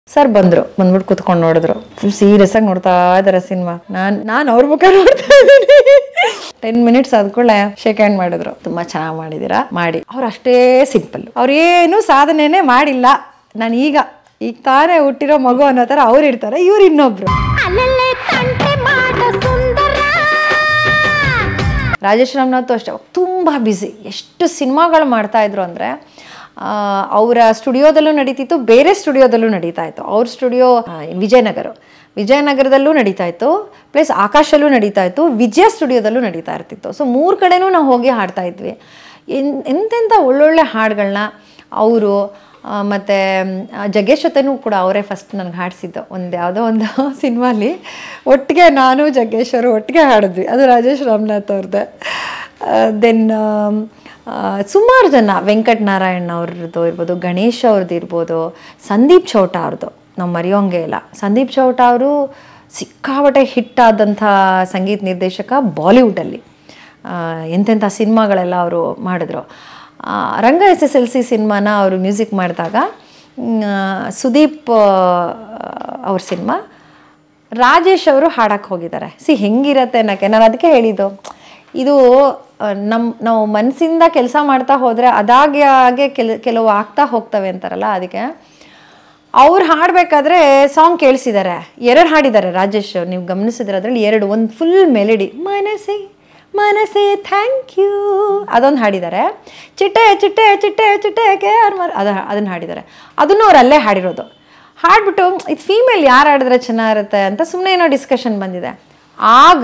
sir ಬಂದ್ರು ಬಂದ್ಬಿಟ್ಟು ಕುತ್ಕೊಂಡು ನೋಡಿದ್ರು ಫುಲ್ ಸೀರಿಯಸ್ ಆಗಿ ನೋಡ್ತಾ ಇದಾರೆ ಸಿನಿಮಾ ನಾನ್ ನಾನು ಅವ್ರ ಮುಖ ನೋಡ್ತಾ ಇದ್ದೀನಿ ಟೆನ್ ಮಿನಿಟ್ಸ್ ಆದ್ಕೂಳೆ ಶೇಕ್ ಹ್ಯಾಂಡ್ ಮಾಡಿದ್ರು ತುಂಬಾ ಚೆನ್ನಾಗಿ ಮಾಡಿದೀರಾ ಮಾಡಿ ಅವ್ರು ಅಷ್ಟೇ ಸಿಂಪಲ್ ಅವ್ರು ಏನು ಸಾಧನೆನೇ ಮಾಡಿಲ್ಲ ನಾನು ಈಗ ಈಗ ತಾನೇ ಹುಟ್ಟಿರೋ ಮಗು ಅನ್ನೋ ಥರ ಅವ್ರು ಇರ್ತಾರೆ ಇವ್ರು ಇನ್ನೊಬ್ರು ಅಲ್ಲಲ್ಲೇ ತಂಟೆ ಮಾಡೋ ಸುಂದರ ರಾಜೇಶ್ ರಾಮನಾಥ್ ಅಷ್ಟೇ ತುಂಬ ಬ್ಯುಸಿ ಎಷ್ಟು ಸಿನಿಮಾಗಳು ಮಾಡ್ತಾ ಇದ್ರು ಅಂದರೆ ಅವರ ಸ್ಟುಡಿಯೋದಲ್ಲೂ ನಡೀತಿತ್ತು ಬೇರೆ ಸ್ಟುಡಿಯೋದಲ್ಲೂ ನಡೀತಾ ಇತ್ತು ಅವ್ರ ಸ್ಟುಡಿಯೋ ವಿಜಯನಗರ ವಿಜಯನಗರದಲ್ಲೂ ನಡೀತಾ ಇತ್ತು ಪ್ಲಸ್ ಆಕಾಶಲ್ಲೂ ನಡೀತಾ ಇತ್ತು ವಿಜಯ ಸ್ಟುಡಿಯೋದಲ್ಲೂ ನಡೀತಾ ಇರ್ತಿತ್ತು ಸೊ ಮೂರು ಕಡೆನೂ ನಾವು ಹೋಗಿ ಹಾಡ್ತಾ ಇದ್ವಿ ಎನ್ ಎಂತೆಂಥ ಒಳ್ಳೊಳ್ಳೆ ಹಾಡುಗಳನ್ನ ಅವರು ಮತ್ತು ಜಗ್ಗೇಶ್ ಜೊತೆನೂ ಕೂಡ ಅವರೇ ಫಸ್ಟ್ ನನಗೆ ಹಾಡಿಸಿದ್ದು ಒಂದು ಯಾವುದೋ ಒಂದು ಸಿನಿಮಾಲಿ ಒಟ್ಟಿಗೆ ನಾನು ಜಗ್ಗೇಶ್ವರು ಒಟ್ಟಿಗೆ ಹಾಡಿದ್ವಿ ಅದು ರಾಜೇಶ್ ರಾಮನಾಥ್ ಅವ್ರದ್ದೆ ದೆನ್ ಸುಮಾರು ಜನ ವೆಂಕಟ್ ನಾರಾಯಣ್ ಅವ್ರದ್ದು ಇರ್ಬೋದು ಗಣೇಶ್ ಅವ್ರದ್ದು ಇರ್ಬೋದು ಸಂದೀಪ್ ಚೌಟ ಅವ್ರದ್ದು ನಾವು ಮರೆಯೋಂಗೆ ಇಲ್ಲ ಸಂದೀಪ್ ಚೌಟ ಅವರು ಸಿಕ್ಕಾಪಟ್ಟೆ ಹಿಟ್ ಆದಂಥ ಸಂಗೀತ ನಿರ್ದೇಶಕ ಬಾಲಿವುಡಲ್ಲಿ ಆ, ಎಂತೆಂಥ ಸಿನಿಮಾಗಳೆಲ್ಲ ಅವರು ಮಾಡಿದ್ರು ಆ, Ranga S S L C ಸಿನಿಮಾನ ಅವರು ಮ್ಯೂಸಿಕ್ ಮಾಡಿದಾಗ ಮ್, ಸುದೀಪ್ ಆ, ಅವ್ರ ಸಿನಿಮಾ ರಾಜೇಶ್ ಅವರು ಹಾಡಕ್ಕೆ ಹೋಗಿದ್ದಾರೆ ಸಿ ಹೆಂಗಿರತ್ತೆ ಅನ್ನೋಕ್ಕೆ ನಾನು ಅದಕ್ಕೆ ಹೇಳಿದ್ದು ಇದು ನಮ್ಮ ನಾವು ಮನಸ್ಸಿಂದ ಕೆಲಸ ಮಾಡ್ತಾ ಹೋದರೆ ಅದಾಗೆ ಹಾಗೆ ಕೆಲ ಕೆಲವು ಆಗ್ತಾ ಹೋಗ್ತವೆ ಅಂತಾರಲ್ಲ ಅದಕ್ಕೆ ಅವ್ರು ಹಾಡಬೇಕಾದ್ರೆ ಸಾಂಗ್ ಕೇಳಿಸಿದ್ದಾರೆ ಎರಡು ಹಾಡಿದ್ದಾರೆ ರಾಜೇಶ್ ನೀವು ಗಮನಿಸಿದ್ರೆ ಅದರಲ್ಲಿ ಎರಡು ಒಂದು ಫುಲ್ ಮೆಲಡಿ ಮನಸ್ಸೆ ಮನಸ್ಸೆ ಥ್ಯಾಂಕ್ ಯು ಅದೊಂದು ಹಾಡಿದ್ದಾರೆ ಚಿಟ್ಟೆ ಚಿಟ್ಟೆ ಚಿಟ್ಟೆ ಚಿಟ್ಟೆ ಕೆ ಆರ್ ಮಾರ್ ಅದು ಅದನ್ನು ಹಾಡಿದ್ದಾರೆ ಅದನ್ನು ಅವ್ರು ಅಲ್ಲೇ ಹಾಡಿರೋದು ಹಾಡ್ಬಿಟ್ಟು ಇದು ಫೀಮೇಲ್ ಯಾರು ಹಾಡಿದ್ರೆ ಚೆನ್ನಾಗಿರುತ್ತೆ ಅಂತ ಸುಮ್ಮನೆ ಏನೋ ಡಿಸ್ಕಷನ್ ಬಂದಿದೆ ಆಗ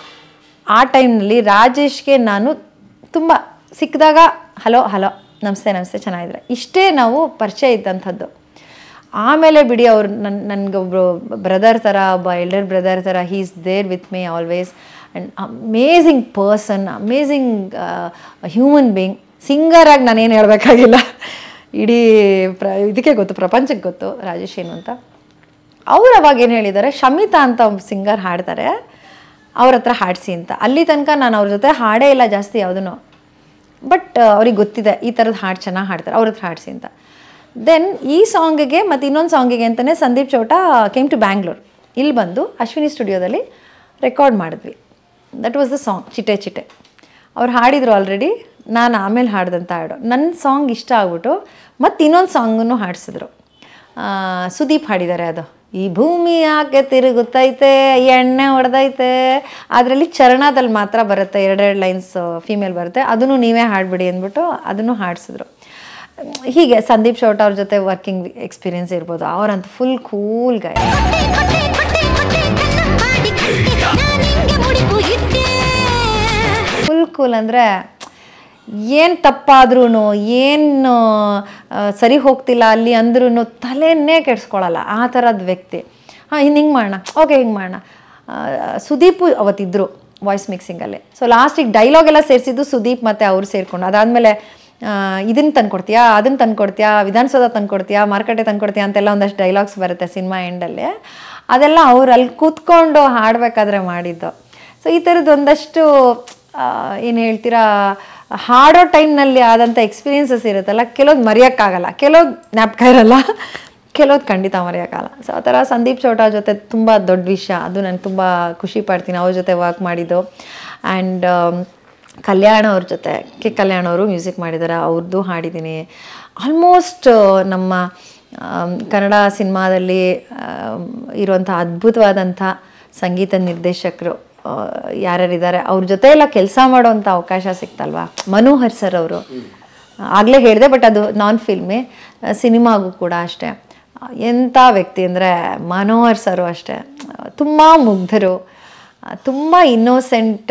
ಆ ಟೈಮ್ನಲ್ಲಿ ರಾಜೇಶ್ಗೆ ನಾನು ತುಂಬ ಸಿಕ್ಕಿದಾಗ ಹಲೋ ಹಲೋ ನಮಸ್ತೆ ನಮಸ್ತೆ ಚೆನ್ನಾಗಿದ್ರೆ ಇಷ್ಟೇ ನಾವು ಪರಿಚಯ ಇದ್ದಂಥದ್ದು ಆಮೇಲೆ ಬಿಡಿ ಅವ್ರು ನನ್ನ ನನಗೊಬ್ರು ಬ್ರದರ್ ಥರ ಒಬ್ಬ ಎಲ್ಡರ್ ಬ್ರದರ್ ಥರ he is there with me always and amazing person amazing human being ಸಿಂಗರಾಗಿ ನಾನೇನು ಹೇಳಬೇಕಾಗಿಲ್ಲ ಇಡೀ ಪ್ರ ಇದಕ್ಕೆ ಗೊತ್ತು ಪ್ರಪಂಚಕ್ಕೆ ಗೊತ್ತು ರಾಜೇಶ್ ಏನು ಅಂತ ಅವ್ರು ಅವಾಗ ಏನು ಹೇಳಿದ್ದಾರೆ ಶಮಿತಾ ಅಂತ ಒಬ್ಬ ಸಿಂಗರ್ ಹಾಡ್ತಾರೆ ಅವ್ರ ಹತ್ರ ಹಾಡಿಸಿ ಅಂತ ಅಲ್ಲಿ ತನಕ ನಾನು ಅವ್ರ ಜೊತೆ ಹಾಡೇ ಇಲ್ಲ ಜಾಸ್ತಿ ಯಾವುದೂ ಬಟ್ ಅವ್ರಿಗೆ ಗೊತ್ತಿದೆ ಈ ಥರದ ಹಾಡು ಚೆನ್ನಾಗಿ ಹಾಡ್ತಾರೆ ಅವ್ರ ಹತ್ರ ಹಾಡಿಸಿ ಅಂತ ದೆನ್ ಈ ಸಾಂಗಿಗೆ ಮತ್ತು ಇನ್ನೊಂದು ಸಾಂಗಿಗೆ ಅಂತಲೇ ಸಂದೀಪ್ ಚೌಟ ಕೇಮ್ ಟು ಬ್ಯಾಂಗ್ಳೂರ್ ಇಲ್ಲಿ ಬಂದು ಅಶ್ವಿನಿ ಸ್ಟುಡಿಯೋದಲ್ಲಿ ರೆಕಾರ್ಡ್ ಮಾಡಿದ್ವಿ ದಟ್ ವಾಸ್ ದ ಸಾಂಗ್ ಚಿಟೆ ಚಿಟೆ ಅವ್ರು ಹಾಡಿದರು ಆಲ್ರೆಡಿ ನಾನು ಆಮೇಲೆ ಹಾಡ್ದಂಥ ಹಾಡು ನನ್ನ ಸಾಂಗ್ ಇಷ್ಟ ಆಗ್ಬಿಟ್ಟು ಮತ್ತು ಇನ್ನೊಂದು ಸಾಂಗನ್ನು ಹಾಡಿಸಿದ್ರು ಆ, ಸುದೀಪ್ ಹಾಡಿದ್ದಾರೆ ಅದು ಈ ಭೂಮಿ ಯಾಕೆ ತಿರುಗುತ್ತೈತೆ ಎಣ್ಣೆ ಹೊಡೆದೈತೆ ಅದರಲ್ಲಿ ಚರಣದಲ್ಲಿ ಮಾತ್ರ ಬರುತ್ತೆ ಎರಡೆರಡು ಲೈನ್ಸ್ ಫೀಮೇಲ್ ಬರುತ್ತೆ ಅದನ್ನು ನೀವೇ ಹಾಡ್ಬಿಡಿ ಅಂದ್ಬಿಟ್ಟು ಅದನ್ನು ಹಾಡಿಸಿದ್ರು ಹೀಗೆ ಸಂದೀಪ್ ಶೌಟ್ ಅವ್ರ ಜೊತೆ ವರ್ಕಿಂಗ್ ಎಕ್ಸ್ಪೀರಿಯನ್ಸ್ ಇರ್ಬೋದು ಅವರಂತೂ ಫುಲ್ ಕೂಲ್ ಗಾಯ ಕೊಟ್ಟೆ ಕೊಟ್ಟೆ ಕೊಟ್ಟೆ ಕೊಟ್ಟೆ ಕಣ್ಣ ಮಾಡಿ ಕಟ್ಟೆ ನಾನಿಂಗೆ ಮುಡಿಪು ಇದ್ದೆ ಫುಲ್ ಕೂಲ್ ಅಂದರೆ ಏನು ತಪ್ಪಾದ್ರೂ ಏನು ಸರಿ ಹೋಗ್ತಿಲ್ಲ ಅಲ್ಲಿ ಅಂದ್ರೂ ತಲೆನೇ ಕೆಡ್ಸ್ಕೊಳಲ್ಲ ಆ ಥರದ ವ್ಯಕ್ತಿ ಹಾಂ ಇನ್ನು ಹಿಂಗೆ ಮಾಡೋಣ ಓಕೆ ಹಿಂಗೆ ಮಾಡೋಣ ಆ, ಸುದೀಪು ಅವತ್ತಿದ್ದರು ವಾಯ್ಸ್ ಮಿಕ್ಸಿಂಗಲ್ಲಿ ಸೊ ಲಾಸ್ಟಿಗೆ ಡೈಲಾಗ್ ಎಲ್ಲ ಸೇರಿಸಿದ್ದು ಸುದೀಪ್ ಮತ್ತು ಅವ್ರು ಸೇರಿಕೊಂಡು ಅದಾದಮೇಲೆ ಇದನ್ನು ತಂದ್ಕೊಡ್ತೀಯಾ ಅದನ್ನು ತಂದ್ಕೊಡ್ತೀಯಾ ವಿಧಾನಸೌಧ ತಂದ್ಕೊಡ್ತೀಯಾ ಮಾರ್ಕೆಟೆ ತಂದ್ಕೊಡ್ತೀಯಾ ಅಂತೆಲ್ಲ ಒಂದಷ್ಟು ಡೈಲಾಗ್ಸ್ ಬರುತ್ತೆ ಸಿನಿಮಾ ಎಂಡಲ್ಲಿ ಅದೆಲ್ಲ ಅವ್ರು ಅಲ್ಲಿ ಕೂತ್ಕೊಂಡು ಹಾಡಬೇಕಾದ್ರೆ ಮಾಡಿದ್ದು ಸೊ ಈ ಥರದ್ದು ಒಂದಷ್ಟು ಏನು ಹೇಳ್ತೀರಾ ಹಾಡೋ ಟೈಮ್ನಲ್ಲಿ ಆದಂಥ ಎಕ್ಸ್ಪೀರಿಯನ್ಸಸ್ ಇರುತ್ತಲ್ಲ ಕೆಲವ್ದು ಮರೆಯೋಕ್ಕಾಗಲ್ಲ ಕೆಲವ್ದು ಜ್ಞಾಪಕ ಇರಲ್ಲ ಕೆಲವ್ದು ಖಂಡಿತ ಮರೆಯೋಕ್ಕಾಗಲ್ಲ ಸೊ ಆ ಥರ ಸಂದೀಪ್ ಚೌಟಾ ಜೊತೆ ತುಂಬ ದೊಡ್ಡ ವಿಷಯ ಅದು ನಾನು ತುಂಬ ಖುಷಿ ಪಡ್ತೀನಿ ಅವ್ರ ಜೊತೆ ವರ್ಕ್ ಮಾಡಿದ್ದು ಆ್ಯಂಡ್ ಕಲ್ಯಾಣ ಅವ್ರ ಜೊತೆ ಕೆ ಕಲ್ಯಾಣ ಅವರು ಮ್ಯೂಸಿಕ್ ಮಾಡಿದ್ದಾರೆ ಅವ್ರದ್ದು ಹಾಡಿದ್ದೀನಿ ಆಲ್ಮೋಸ್ಟ್ ನಮ್ಮ ಆಮ್, ಕನ್ನಡ ಸಿನಿಮಾದಲ್ಲಿ ಆಮ್, ಇರುವಂಥ ಅದ್ಭುತವಾದಂಥ ಸಂಗೀತ ನಿರ್ದೇಶಕರು ಯಾರ್ಯಾರಿದ್ದಾರೆ ಅವ್ರ ಜೊತೆ ಎಲ್ಲ ಕೆಲಸ ಮಾಡೋವಂಥ ಅವಕಾಶ ಸಿಕ್ತಲ್ವಾ ಮನೋಹರ್ ಸರ್ ಅವರು ಆಗಲೇ ಹೇಳಿದೆ ಬಟ್ ಅದು ನಾನ್ ಫಿಲ್ಮಿ ಸಿನಿಮಾಗೂ ಕೂಡ ಅಷ್ಟೇ ಎಂಥ ವ್ಯಕ್ತಿ ಅಂದರೆ ಮನೋಹರ್ ಸರು ಅಷ್ಟೇ ತುಂಬ ಮುಗ್ಧರು ತುಂಬ ಇನ್ನೋಸೆಂಟ್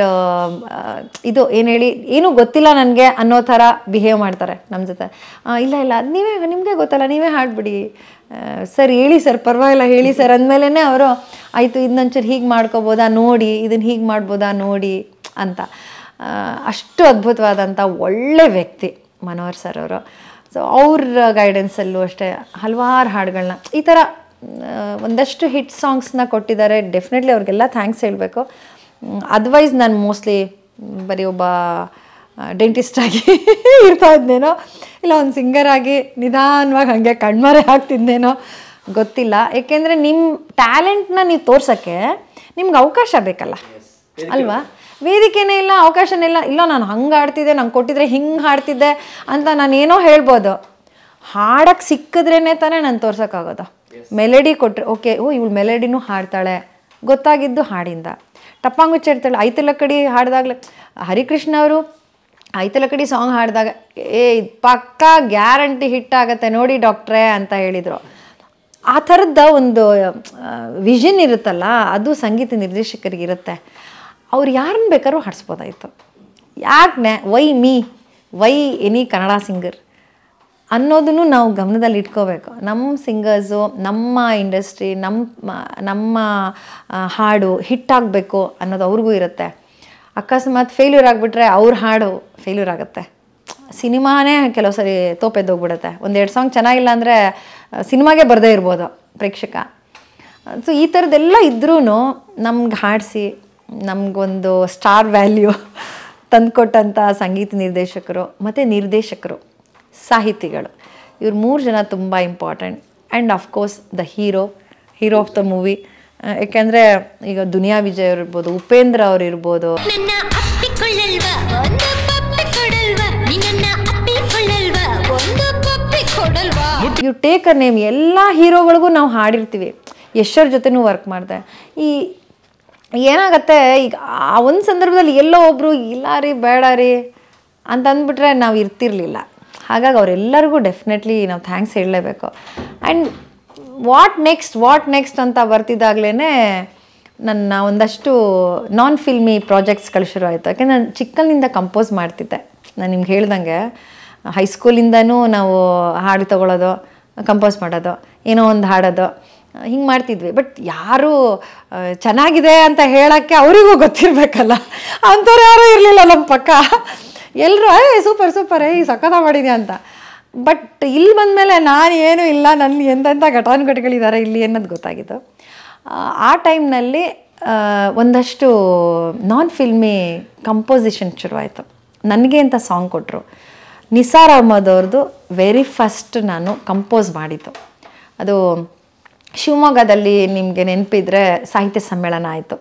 ಇದು ಏನು ಹೇಳಿ ಏನೂ ಗೊತ್ತಿಲ್ಲ ನನಗೆ ಅನ್ನೋ ಥರ ಬಿಹೇವ್ ಮಾಡ್ತಾರೆ ನಮ್ಮ ಜೊತೆ ಆ, ಇಲ್ಲ ಇಲ್ಲ ಅದ್ ನೀವೇ ನಿಮಗೆ ಗೊತ್ತಲ್ಲ ನೀವೇ ಹಾಡ್ಬಿಡಿ ಆ, ಸರ್ ಹೇಳಿ ಸರ್ ಪರವಾಗಿಲ್ಲ ಹೇಳಿ ಸರ್ ಅಂದಮೇಲೆ ಅವರು ಆಯಿತು ಇದನ್ನೊಂಚೂರು ಹೀಗೆ ಮಾಡ್ಕೋಬೋದಾ ನೋಡಿ ಇದನ್ನು ಹೀಗೆ ಮಾಡ್ಬೋದಾ ನೋಡಿ ಅಂತ ಆ, ಅಷ್ಟು ಅದ್ಭುತವಾದಂಥ ಒಳ್ಳೆ ವ್ಯಕ್ತಿ ಮನೋಹರ್ ಸರ್ ಅವರು ಸೊ ಅವ್ರ ಗೈಡೆನ್ಸಲ್ಲೂ ಅಷ್ಟೇ ಹಲವಾರು ಹಾಡುಗಳನ್ನ ಈ ಥರ ಆ, ಒಂದಷ್ಟು ಹಿಟ್ ಸಾಂಗ್ಸ್ನ ಕೊಟ್ಟಿದ್ದಾರೆ ಡೆಫಿನೆಟ್ಲಿ ಅವ್ರಿಗೆಲ್ಲ ಥ್ಯಾಂಕ್ಸ್ ಹೇಳಬೇಕು ಅದರ್ವೈಸ್ ನಾನು ಮೋಸ್ಟ್ಲಿ ಬರೀ ಒಬ್ಬ ಡೆಂಟಿಸ್ಟ್ ಆಗಿ ಇರ್ತಾ ಇದ್ನೇನೋ ಇಲ್ಲ ಒಂದು ಸಿಂಗರ್ ಆಗಿ ನಿಧಾನವಾಗಿ ಹಾಗೆ ಕಣ್ಮರೆ ಆಗ್ತಿದ್ನೇನೋ ಗೊತ್ತಿಲ್ಲ ಏಕೆಂದರೆ ನಿಮ್ಮ ಟ್ಯಾಲೆಂಟ್ನ ನೀವು ತೋರ್ಸೋಕ್ಕೆ ನಿಮ್ಗೆ ಅವಕಾಶ ಬೇಕಲ್ಲ ಅಲ್ವಾ ವೇದಿಕೆನೇ ಇಲ್ಲ ಅವಕಾಶನೇ ಇಲ್ಲ ಇಲ್ಲ ನಾನು ಹಂಗೆ ಹಾಡ್ತಿದ್ದೆ ನಂಗೆ ಕೊಟ್ಟಿದ್ರೆ ಹಿಂಗೆ ಹಾಡ್ತಿದ್ದೆ ಅಂತ ನಾನು ಏನೋ ಹೇಳ್ಬೋದು ಹಾಡಕ್ಕೆ ಸಿಕ್ಕಿದ್ರೇ ತಾನೇ ನಾನು ತೋರ್ಸೋಕ್ಕಾಗೋದು ಮೆಲಡಿ ಕೊಟ್ಟರೆ ಓಕೆ ಓ ಇವಳು ಮೆಲಡಿನೂ ಹಾಡ್ತಾಳೆ ಗೊತ್ತಾಗಿದ್ದು ಹಾಡಿಂದ ಟಪ್ಪಾಂಗುಚ್ಚ ಇರ್ತಾಳೆ ಐತಲ ಕಡಿ ಹಾಡಿದಾಗಲೇ ಹರಿಕೃಷ್ಣ ಅವರು ಐತಲ ಕಡಿ ಸಾಂಗ್ ಹಾಡಿದಾಗ ಏ ಇದ್ ಪಕ್ಕಾ ಗ್ಯಾರಂಟಿ ಹಿಟ್ ಆಗತ್ತೆ ನೋಡಿ ಡಾಕ್ಟ್ರೇ ಅಂತ ಹೇಳಿದರು ಆ ಥರದ ಒಂದು ವಿಷನ್ ಇರುತ್ತಲ್ಲ ಅದು ಸಂಗೀತ ನಿರ್ದೇಶಕರಿಗೆ ಇರುತ್ತೆ ಅವ್ರು ಯಾರನ್ನ ಬೇಕಾದ್ರೂ ಹಾಡಿಸ್ಬೋದಾಯಿತು ಯಾಕೆ why me why any Kannada singer ಅನ್ನೋದನ್ನು ನಾವು ಗಮನದಲ್ಲಿ ಇಟ್ಕೋಬೇಕು ನಮ್ಮ ಸಿಂಗರ್ಸು ನಮ್ಮ ಇಂಡಸ್ಟ್ರಿ ನಮ್ಮ ನಮ್ಮ ಆ, ಹಾಡು ಹಿಟ್ ಆಗಬೇಕು ಅನ್ನೋದು ಅವ್ರಿಗೂ ಇರುತ್ತೆ ಅಕಸ್ಮಾತ್ ಫೇಲ್ಯೂರ್ ಆಗಿಬಿಟ್ರೆ ಅವ್ರ ಹಾಡು ಫೇಲ್ಯೂರ್ ಆಗುತ್ತೆ ಸಿನಿಮಾನೇ ಕೆಲವು ಸರಿ ತೋಪೆದ್ದೋಗ್ಬಿಡುತ್ತೆ ಒಂದೆರಡು ಸಾಂಗ್ ಚೆನ್ನಾಗಿಲ್ಲ ಅಂದರೆ ಸಿನಿಮಾಗೆ ಬರದೇ ಇರ್ಬೋದು ಪ್ರೇಕ್ಷಕ ಸೊ ಈ ಥರದ್ದೆಲ್ಲ ಇದ್ರೂ ನಮ್ಗೆ ಹಾಡಿಸಿ ನಮಗೊಂದು ಸ್ಟಾರ್ ವ್ಯಾಲ್ಯೂ ತಂದುಕೊಟ್ಟಂಥ ಸಂಗೀತ ನಿರ್ದೇಶಕರು ಮತ್ತು ನಿರ್ದೇಶಕರು ಸಾಹಿತಿಗಳು ಇವ್ರು ಮೂರು ಜನ ತುಂಬ important and of course the hero hero of the movie ಯಾಕೆಂದರೆ ಈಗ ದುನಿಯಾ ವಿಜಯ್ ಅವ್ರು ಇರ್ಬೋದು ಉಪೇಂದ್ರ ಅವ್ರು ಇರ್ಬೋದು ನನ್ನ ಅಪ್ಪಿಕೊಳ್ಳಲ್ವಾ ಒಂದು ಪಪ್ಪಿ ಕೊಡಲ್ವಾ ನಿನ್ನ ಅಪ್ಪಿಕೊಳ್ಳಲ್ವಾ ಒಂದು ಪಪ್ಪಿ ಕೊಡಲ್ವಾ ಯು ಟೇಕ್ ಅ ನೇಮ್ ಎಲ್ಲ ಹೀರೋಗಳಿಗೂ ನಾವು ಹಾಡಿರ್ತೀವಿ ಎಷ್ಟರ ಜೊತೆನೂ ವರ್ಕ್ ಮಾಡಿದೆ ಈ ಏನಾಗತ್ತೆ ಈಗ ಆ ಒಂದು ಸಂದರ್ಭದಲ್ಲಿ ಎಲ್ಲೋ ಒಬ್ಬರು ಇಲ್ಲ ರೀ ಬೇಡ ರೀ ಅಂತ ಅಂದ್ಬಿಟ್ರೆ ನಾವು ಇರ್ತಿರ್ಲಿಲ್ಲ ಹಾಗಾಗಿ ಅವರೆಲ್ಲರಿಗೂ ಡೆಫಿನೆಟ್ಲಿ ನಾವು ಥ್ಯಾಂಕ್ಸ್ ಹೇಳಲೇಬೇಕು and what next what next ಅಂತ ಬರ್ತಿದ್ದಾಗಲೇ ನನ್ನ ಒಂದಷ್ಟು ನಾನ್ ಫಿಲ್ಮಿ ಪ್ರಾಜೆಕ್ಟ್ಸ್ಗಳು ಶುರು ಆಯಿತು ಯಾಕೆಂದ್ರೆ ನಾನು ಚಿಕ್ಕನಿಂದ ಕಂಪೋಸ್ ಮಾಡ್ತಿದ್ದೆ ನಾನು ನಿಮ್ಗೆ ಹೇಳ್ದಂಗೆ ಹೈಸ್ಕೂಲಿಂದನೂ ನಾವು ಹಾಡು ತಗೊಳ್ಳೋದು ಕಂಪೋಸ್ ಮಾಡೋದು ಏನೋ ಒಂದು ಹಾಡೋದು ಹಿಂಗೆ ಮಾಡ್ತಿದ್ವಿ ಬಟ್ ಯಾರು ಆ, ಚೆನ್ನಾಗಿದೆ ಅಂತ ಹೇಳೋಕ್ಕೆ ಅವರಿಗೂ ಗೊತ್ತಿರಬೇಕಲ್ಲ ಅಂಥವ್ರು ಯಾರೂ ಇರಲಿಲ್ಲ ನಮ್ಮ ಪಕ್ಕ ಎಲ್ಲರೂ ಏ ಸೂಪರ್ ಸೂಪರ್ ಏ ಸಖತ ಮಾಡಿದ್ಯಾ ಅಂತ ಬಟ್ ಇಲ್ಲಿ ಬಂದಮೇಲೆ ನಾನು ಏನೂ ಇಲ್ಲ ನನ್ನ ಎಂತೆಂಥ ಘಟಾನುಘಟಿಗಳಿದ್ದಾರೆ ಇಲ್ಲಿ ಅನ್ನೋದು ಗೊತ್ತಾಗಿತ್ತು ಆ, ಆ ಟೈಮ್ನಲ್ಲಿ ಒಂದಷ್ಟು ನಾನ್ ಫಿಲ್ಮಿ ಕಂಪೋಸಿಷನ್ ಶುರುವಾಯಿತು ನನಗೆ ಅಂತ ಸಾಂಗ್ ಕೊಟ್ಟರು ನಿಸಾರ್ ಅಹ್ಮದ್ ಅವ್ರದ್ದು ವೆರಿ ಫಸ್ಟ್ ನಾನು ಕಂಪೋಸ್ ಮಾಡಿದ್ದು ಅದು ಶಿವಮೊಗ್ಗದಲ್ಲಿ ನಿಮಗೆ ನೆನಪಿದ್ರೆ ಸಾಹಿತ್ಯ ಸಮ್ಮೇಳನ ಆಯಿತು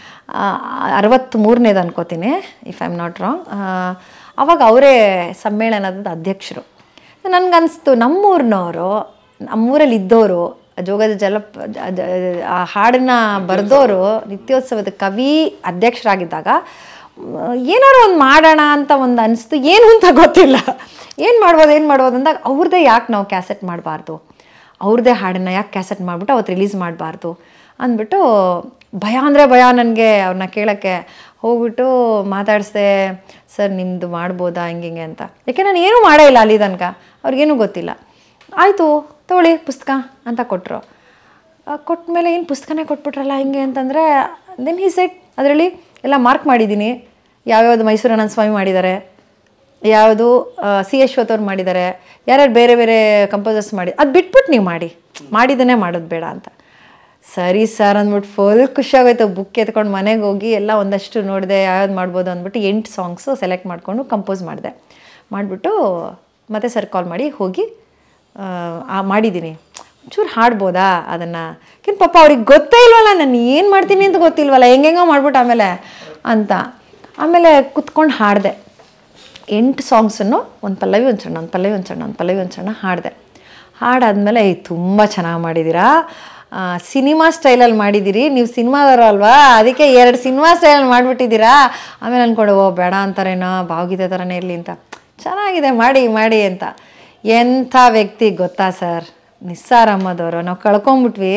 ಅರವತ್ತ್ಮೂರನೇದು ಅನ್ಕೋತೀನಿ if I am not wrong ಅವಾಗ ಅವರೇ ಸಮ್ಮೇಳನದ ಅಧ್ಯಕ್ಷರು ನನಗನ್ನಿಸ್ತು ನಮ್ಮೂರಿನವರು ನಮ್ಮೂರಲ್ಲಿ ಇದ್ದವರು ಜೋಗದ ಜಲ ಜ- ಜ- ಆ ಹಾಡನ್ನ ಬರೆದವರು ನಿತ್ಯೋತ್ಸವದ ಕವಿ ಅಧ್ಯಕ್ಷರಾಗಿದ್ದಾಗ ಮ್, ಏನಾದ್ರು ಒಂದು ಮಾಡೋಣ ಅಂತ ಒಂದು ಅನಿಸ್ತು ಏನು ಅಂತ ಗೊತ್ತಿಲ್ಲ ಏನು ಮಾಡ್ಬೋದು ಏನು ಮಾಡ್ಬೋದು ಅಂದಾಗ ಅವ್ರದ್ದೇ ಯಾಕೆ ನಾವು ಕ್ಯಾಸೆಟ್ ಮಾಡಬಾರ್ದು ಅವ್ರದ್ದೇ ಹಾಡನ್ನ ಯಾಕೆ ಕ್ಯಾಸೆಟ್ ಮಾಡಿಬಿಟ್ಟು ಅವತ್ತು ರಿಲೀಸ್ ಮಾಡಬಾರ್ದು ಅಂದ್ಬಿಟ್ಟು ಭಯ ಅಂದರೆ ಭಯ ನನಗೆ ಅವ್ರನ್ನ ಕೇಳೋಕ್ಕೆ ಹೋಗ್ಬಿಟ್ಟು ಮಾತಾಡಿಸ್ದೆ ಸರ್ ನಿಮ್ಮದು ಮಾಡ್ಬೋದಾ ಹಿಂಗೆ ಹಿಂಗೆ ಅಂತ ಯಾಕೆ ನಾನು ಏನೂ ಮಾಡೇ ಇಲ್ಲ ಅಲ್ಲಿ ತನಕ ಅವ್ರಿಗೇನೂ ಗೊತ್ತಿಲ್ಲ ಆಯಿತು ತಗೊಳ್ಳಿ ಪುಸ್ತಕ ಅಂತ ಕೊಟ್ಟರು ಕೊಟ್ಟ ಮೇಲೆ ಏನು ಪುಸ್ತಕನೇ ಕೊಟ್ಬಿಟ್ರಲ್ಲ ಹಿಂಗೆ ಅಂತಂದರೆ ದೆನ್ ಹಿ ಸೆಟ್ ಅದರಲ್ಲಿ ಎಲ್ಲ ಮಾರ್ಕ್ ಮಾಡಿದ್ದೀನಿ ಯಾವ್ಯಾವ್ದು ಮೈಸೂರು ಅನಂತ ಸ್ವಾಮಿ ಮಾಡಿದ್ದಾರೆ ಯಾವುದು ಸಿ ಯಶ್ವತ್ ಅವ್ರು ಮಾಡಿದ್ದಾರೆ ಯಾರ್ಯಾರು ಬೇರೆ ಬೇರೆ ಕಂಪೋಸರ್ಸ್ ಮಾಡಿ ಅದು ಬಿಟ್ಬಿಟ್ಟು ನೀವು ಮಾಡಿ ಮಾಡಿದ್ದನ್ನೇ ಮಾಡೋದು ಬೇಡ ಅಂತ ಸರಿ ಸರ್ ಅಂದ್ಬಿಟ್ಟು ಫುಲ್ ಖುಷಿಯಾಗೋಯ್ತು ಬುಕ್ ಎತ್ಕೊಂಡು ಮನೆಗೆ ಹೋಗಿ ಎಲ್ಲ ಒಂದಷ್ಟು ನೋಡಿದೆ ಯಾವ್ದು ಮಾಡ್ಬೋದು ಅಂದ್ಬಿಟ್ಟು ಎಂಟು ಸಾಂಗ್ಸು ಸೆಲೆಕ್ಟ್ ಮಾಡಿಕೊಂಡು ಕಂಪೋಸ್ ಮಾಡಿದೆ ಮಾಡಿಬಿಟ್ಟು ಮತ್ತೆ ಸರ್ ಕಾಲ್ ಮಾಡಿ ಹೋಗಿ ಆ, ಆ ಮಾಡಿದ್ದೀನಿ ಒಂಚೂರು ಹಾಡ್ಬೋದಾ ಅದನ್ನು ಯಾಕೆಂದ್ರೆ ಪಾಪ ಅವ್ರಿಗೆ ಗೊತ್ತೇ ಇಲ್ವಲ್ಲ ನಾನು ಏನು ಮಾಡ್ತೀನಿ ಅಂತ ಗೊತ್ತಿಲ್ವಲ್ಲ ಹೆಂಗೆಂಗೋ ಮಾಡ್ಬಿಟ್ಟು ಆಮೇಲೆ ಅಂತ ಆಮೇಲೆ ಕುತ್ಕೊಂಡು ಹಾಡಿದೆ ಎಂಟು ಸಾಂಗ್ಸನ್ನು ಒಂದು ಪಲ್ಲವಿ ಒಂದು ಸಣ್ಣ ಒಂದು ಪಲ್ಲವಿ ಒಂದು ಸಣ್ಣ ಒಂದು ಪಲ್ಲವಿ ಒಂದು ಸಣ್ಣ ಹಾಡಿದೆ ಹಾಡಾದ್ಮೇಲೆ ಏಯ್ ತುಂಬ ಚೆನ್ನಾಗಿ ಮಾಡಿದ್ದೀರಾ ಆ, ಸಿನಿಮಾ ಸ್ಟೈಲಲ್ಲಿ ಮಾಡಿದ್ದೀರಿ ನೀವು ಸಿನಿಮಾದವರು ಅಲ್ವಾ ಅದಕ್ಕೆ ಎರಡು ಸಿನಿಮಾ ಸ್ಟೈಲಲ್ಲಿ ಮಾಡಿಬಿಟ್ಟಿದ್ದೀರಾ ಆಮೇಲೆ ಅಂದ್ಕೊಂಡು ಓ ಬೇಡ ಅಂತಾರೇನೋ ಭಾವಗೀತೆ ಥರನೇ ಇರಲಿ ಅಂತ ಚೆನ್ನಾಗಿದೆ ಮಾಡಿ ಮಾಡಿ ಅಂತ ಎಂಥ ವ್ಯಕ್ತಿ ಗೊತ್ತಾ ಸರ್ ನಿಸ್ಸಾರ್ ಅಹ್ಮದ್ ಅವರು ನಾವು ಕಳ್ಕೊಂಬಿಟ್ವಿ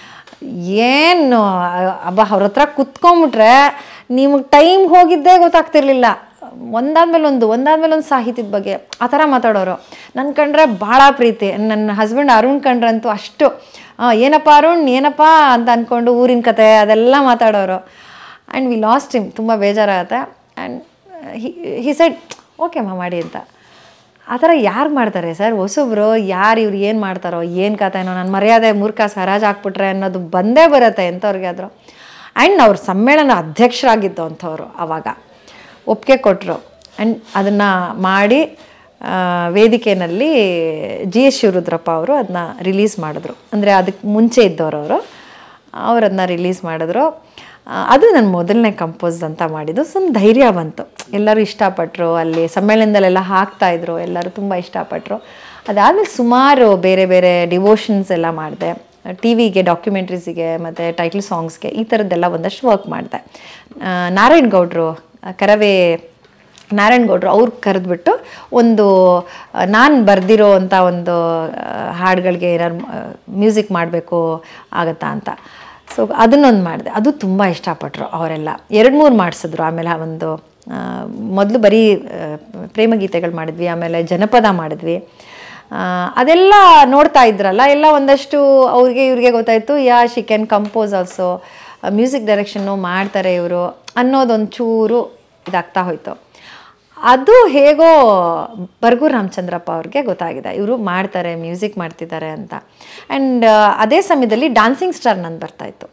ಏನು ಅಬ್ಬ ಅವ್ರ ಹತ್ರ ಕುತ್ಕೊಂಬಿಟ್ರೆ ನಿಮಗೆ ಟೈಮ್ ಹೋಗಿದ್ದೇ ಗೊತ್ತಾಗ್ತಿರ್ಲಿಲ್ಲ ಒಂದಾದ್ಮೇಲೆ ಒಂದು ಒಂದಾದ್ಮೇಲೆ ಒಂದು ಸಾಹಿತ್ಯದ ಬಗ್ಗೆ ಆ ಥರ ಮಾತಾಡೋರು ನನ್ನ ಕಂಡ್ರೆ ಭಾಳ ಪ್ರೀತಿ ನನ್ನ ಹಸ್ಬೆಂಡ್ ಅರುಣ್ ಕಂಡ್ರಂತೂ ಅಷ್ಟು ಆ, ಏನಪ್ಪ ಅರುಣ್ ಏನಪ್ಪ ಅಂತ ಅಂದ್ಕೊಂಡು ಊರಿನ ಕತೆ ಅದೆಲ್ಲ ಮಾತಾಡೋರು ಆ್ಯಂಡ್ ವಿ ಲಾಸ್ಟ್ ಹಿಮ್ ತುಂಬ ಬೇಜಾರಾಗತ್ತೆ ಆ್ಯಂಡ್ ಹಿ ಸೆಡ್ ಓಕೆ ಮಾ ಮಾಡಿ ಅಂತ ಆ ಥರ ಯಾರು ಮಾಡ್ತಾರೆ ಸರ್ ಹೊಸಬ್ರು ಯಾರು ಇವ್ರು ಏನು ಮಾಡ್ತಾರೋ ಏನು ಕಥೆನೋ ನನ್ನ ಮರ್ಯಾದೆ ಮೂರ್ಖ ಹರಾಜು ಹಾಕ್ಬಿಟ್ರೆ ಅನ್ನೋದು ಬಂದೇ ಬರುತ್ತೆ ಎಂಥವ್ರಿಗೆ ಆದರೂ ಆ್ಯಂಡ್ ಅವ್ರ ಸಮ್ಮೇಳನ ಅಧ್ಯಕ್ಷರಾಗಿದ್ದು ಅಂಥವ್ರು ಆವಾಗ ಒಪ್ಪಿಗೆ ಕೊಟ್ಟರು ಆ್ಯಂಡ್ ಅದನ್ನು ಮಾಡಿ ಆ, ವೇದಿಕೆಯಲ್ಲಿ ಜಿ ಎಸ್ ಶಿವರುದ್ರಪ್ಪ ಅವರು ಅದನ್ನ ರಿಲೀಸ್ ಮಾಡಿದ್ರು ಅಂದರೆ ಅದಕ್ಕೆ ಮುಂಚೆ ಇದ್ದವರು ಅವರು ಅವ್ರು ಅದನ್ನ ರಿಲೀಸ್ ಮಾಡಿದ್ರು ಆ, ಅದು ನನ್ನ ಮೊದಲನೇ ಕಂಪೋಸ್ ಅಂತ ಮಾಡಿದ್ದು ಸೊ ಒಂದು ಧೈರ್ಯ ಬಂತು ಎಲ್ಲರೂ ಇಷ್ಟಪಟ್ಟರು ಅಲ್ಲಿ ಸಮ್ಮೇಳನದಲ್ಲೆಲ್ಲ ಹಾಕ್ತಾಯಿದ್ರು ಎಲ್ಲರೂ ತುಂಬ ಇಷ್ಟಪಟ್ಟರು ಅದಾದಮೇಲೆ ಸುಮಾರು ಬೇರೆ ಬೇರೆ ಡಿವೋಷನ್ಸ್ ಎಲ್ಲ ಮಾಡಿದೆ ಟಿ ವಿಗೆ ಡಾಕ್ಯುಮೆಂಟ್ರೀಸಿಗೆ ಮತ್ತು ಟೈಟಲ್ ಸಾಂಗ್ಸ್ಗೆ ಈ ಥರದ್ದೆಲ್ಲ ಒಂದಷ್ಟು ವರ್ಕ್ ಮಾಡಿದೆ ನಾರಾಯಣ್ ಗೌಡ್ರು ಆ, ಕರವೇ ನಾರಾಯಣ್ ಗೌಡ್ರು ಅವ್ರು ಕರೆದ್ಬಿಟ್ಟು ಒಂದು ನಾನು ಬರೆದಿರೋ ಅಂಥ ಒಂದು ಆ, ಹಾಡುಗಳಿಗೆ ಏನಾರು ಮ್ಯೂಸಿಕ್ ಮಾಡಬೇಕು ಆಗತ್ತಾ ಅಂತ ಸೊ ಅದನ್ನೊಂದು ಮಾಡಿದೆ ಅದು ತುಂಬ ಇಷ್ಟಪಟ್ಟರು ಅವರೆಲ್ಲ ಎರಡು ಮೂರು ಮಾಡಿಸಿದ್ರು ಆಮೇಲೆ ಒಂದು ಮೊದಲು ಬರೀ ಆ, ಪ್ರೇಮಗೀತೆಗಳು ಮಾಡಿದ್ವಿ ಆಮೇಲೆ ಜನಪದ ಮಾಡಿದ್ವಿ ಆ, ಅದೆಲ್ಲ ನೋಡ್ತಾ ಇದ್ರಲ್ಲ ಎಲ್ಲ ಒಂದಷ್ಟು ಅವ್ರಿಗೆ ಇವ್ರಿಗೆ ಗೊತ್ತಾಯಿತು yeah she can compose also music ಡೈರೆಕ್ಷನ್ನು ಮಾಡ್ತಾರೆ ಇವರು ಅನ್ನೋದೊಂದು ಚೂರು ಇದಾಗ್ತಾ ಹೋಯ್ತು ಅದು ಹೇಗೋ ಬರ್ಗೂರ್ ರಾಮಚಂದ್ರಪ್ಪ ಅವ್ರಿಗೆ ಗೊತ್ತಾಗಿದೆ ಇವರು ಮಾಡ್ತಾರೆ ಮ್ಯೂಸಿಕ್ ಮಾಡ್ತಿದ್ದಾರೆ ಅಂತ ಆ್ಯಂಡ್ ಅದೇ ಸಮಯದಲ್ಲಿ ಡಾನ್ಸಿಂಗ್ ಸ್ಟಾರ್ ನಂದು ಬರ್ತಾಯಿತ್ತು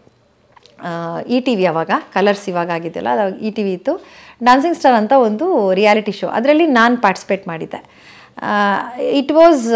ಇ ಟಿ ವಿ ಅವಾಗ ಕಲರ್ಸ್ ಇವಾಗ ಆಗಿದೆಯಲ್ಲ ಅದಾಗ ಇ ಟಿ ವಿ ಇತ್ತು ಡಾನ್ಸಿಂಗ್ ಸ್ಟಾರ್ ಅಂತ ಒಂದು ರಿಯಾಲಿಟಿ ಶೋ ಅದರಲ್ಲಿ ನಾನು ಪಾರ್ಟಿಸಿಪೇಟ್ ಮಾಡಿದ್ದೆ it was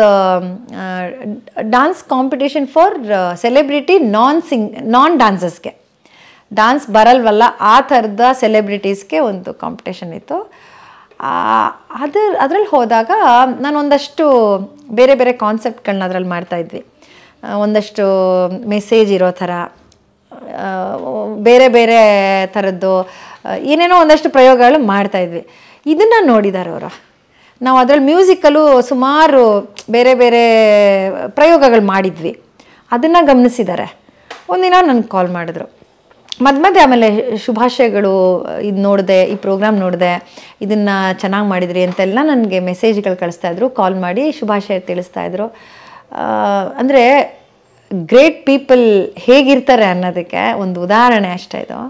dance competition for celebrity non sing non ಡಾನ್ಸಸ್ಗೆ ಡಾನ್ಸ್ ಬರಲ್ವಲ್ಲ ಆ ಥರದ ಸೆಲೆಬ್ರಿಟೀಸ್ಗೆ ಒಂದು ಕಾಂಪಿಟೇಷನ್ ಇತ್ತು ಆ, ಅದ್ರ ಅದ್ರಲ್ಲಿ ಹೋದಾಗ ನಾನು ಒಂದಷ್ಟು ಬೇರೆ ಬೇರೆ ಕಾನ್ಸೆಪ್ಟ್ಗಳನ್ನ ಅದ್ರಲ್ಲಿ ಮಾಡ್ತಾಯಿದ್ವಿ ಆ, ಒಂದಷ್ಟು ಮೆಸೇಜ್ ಇರೋ ಥರ ಆ, ಬೇರೆ ಬೇರೆ ಥರದ್ದು ಆ, ಏನೇನೋ ಒಂದಷ್ಟು ಪ್ರಯೋಗಗಳು ಮಾಡ್ತಾಯಿದ್ವಿ ಇದನ್ನು ನೋಡಿದ್ದಾರೆ ಅವರು ನಾವು ಅದರಲ್ಲಿ ಮ್ಯೂಸಿಕಲ್ಲೂ ಸುಮಾರು ಬೇರೆ ಬೇರೆ ಪ್ರಯೋಗಗಳು ಮಾಡಿದ್ವಿ ಅದನ್ನು ಗಮನಿಸಿದ್ದಾರೆ ಒಂದಿನ ನನಗೆ ಕಾಲ್ ಮಾಡಿದ್ರು ಮಧ್ಯ ಮಧ್ಯೆ ಆಮೇಲೆ ಶುಭಾಶಯಗಳು ಇದು ನೋಡಿದೆ ಈ ಪ್ರೋಗ್ರಾಮ್ ನೋಡಿದೆ ಇದನ್ನು ಚೆನ್ನಾಗಿ ಮಾಡಿದ್ರಿ ಅಂತೆಲ್ಲ ನನಗೆ ಮೆಸೇಜ್ಗಳು ಕಳಿಸ್ತಾ ಇದ್ರು ಕಾಲ್ ಮಾಡಿ ಶುಭಾಶಯ ತಿಳಿಸ್ತಾ ಇದ್ರು ಅಂದರೆ ಗ್ರೇಟ್ ಪೀಪಲ್ ಹೇಗಿರ್ತಾರೆ ಅನ್ನೋದಕ್ಕೆ ಒಂದು ಉದಾಹರಣೆ ಅಷ್ಟೇ ಇದು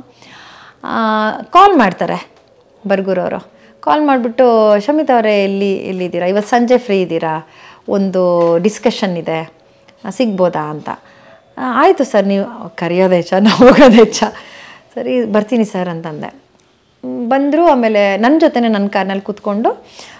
ಕಾಲ್ ಮಾಡ್ತಾರೆ ಬರ್ಗೂರವರು ಕಾಲ್ ಮಾಡಿಬಿಟ್ಟು ಶಮಿತ್ ಅವರೇ ಎಲ್ಲಿ ಎಲ್ಲಿದ್ದೀರಾ ಇವತ್ತು ಸಂಜೆ ಫ್ರೀ ಇದ್ದೀರಾ ಒಂದು ಡಿಸ್ಕಷನ್ ಇದೆ ಆ, ಸಿಗ್ಬೋದಾ ಅಂತ ಆ, ಆಯಿತು ಸರ್ ನೀವು ಕರೆಯೋದು ಹೆಚ್ಚ ನಾವು ಹೋಗೋದು ಹೆಚ್ಚ ಸರಿ ಬರ್ತೀನಿ ಸರ್ ಅಂತಂದೆ ಬಂದರು ಆಮೇಲೆ ನನ್ನ ಜೊತೆನೇ ನನ್ನ ಕಾರ್ನಲ್ಲಿ ಕೂತ್ಕೊಂಡು